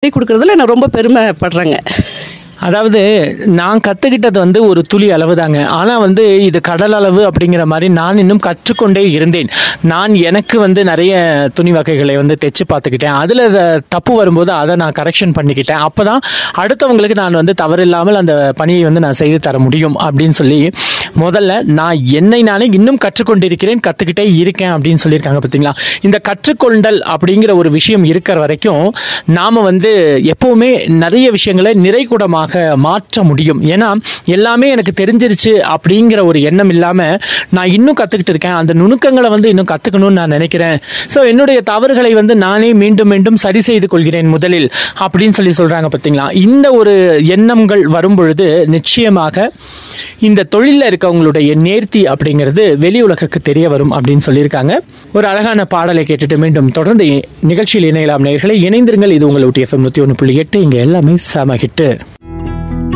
கட்டி கொடுக்கறதுல நான் ரொம்ப பெருமைப்படுறேங்க அதாவது நான் கத்துக்கிட்டது வந்து ஒரு துளி அளவு தாங்க ஆனா வந்து இது கடல் அளவு அப்படிங்கிற மாதிரி நான் இன்னும் கற்றுக்கொண்டே இருந்தேன் நான் எனக்கு வந்து நிறைய துணி வகைகளை வந்து தைச்சு பார்த்துக்கிட்டேன் அதுல த- தப்பு வரும்போது அதை நான் கரெக்ஷன் பண்ணிக்கிட்டேன் அப்பதான் அடுத்தவங்களுக்கு நான் வந்து தவறில்லாமல் அந்த பணியை வந்து நான் செய்து தர முடியும் அப்படின்னு சொல்லி முதல்ல நான் என்னை நானே இன்னும் கற்றுக்கொண்டிருக்கிறேன் கத்துக்கிட்டே இருக்கேன் அப்படின்னு சொல்லியிருக்காங்க பார்த்தீங்களா இந்த கற்றுக்கொண்டல் அப்படிங்கிற ஒரு விஷயம் இருக்கிற வரைக்கும் நாம வந்து எப்பவுமே நிறைய விஷயங்களை நிறைகுடமாக மாற்ற முடியும் ஏன்னா எல்லாமே எனக்கு தெரிஞ்சிருச்சு அப்படிங்கிற ஒரு எண்ணம் இல்லாம நான் இன்னும் கத்துக்கிட்டு இருக்கேன் அந்த நுணுக்கங்களை வந்து இன்னும் கத்துக்கணும்னு நான் நினைக்கிறேன் ஸோ என்னுடைய தவறுகளை வந்து நானே மீண்டும் மீண்டும் சரி செய்து கொள்கிறேன் முதலில் அப்படின்னு சொல்லி சொல்றாங்க பார்த்தீங்களா இந்த ஒரு எண்ணங்கள் வரும் பொழுது நிச்சயமாக இந்த தொழிலில் இருக்கவங்களுடைய நேர்த்தி அப்படிங்கிறது வெளி உலகுக்கு தெரிய வரும் அப்படின்னு சொல்லியிருக்காங்க ஒரு அழகான பாடலை கேட்டுட்டு மீண்டும் தொடர்ந்து நிகழ்ச்சியில் இணையலாம் நேர்களை இணைந்திருங்கள் இது உங்கள் ஊட்டி எஃப்எம் நூற்றி ஒன்று புள்ளி எட்டு இங்கே எல்லாமே சம ஹிட்டு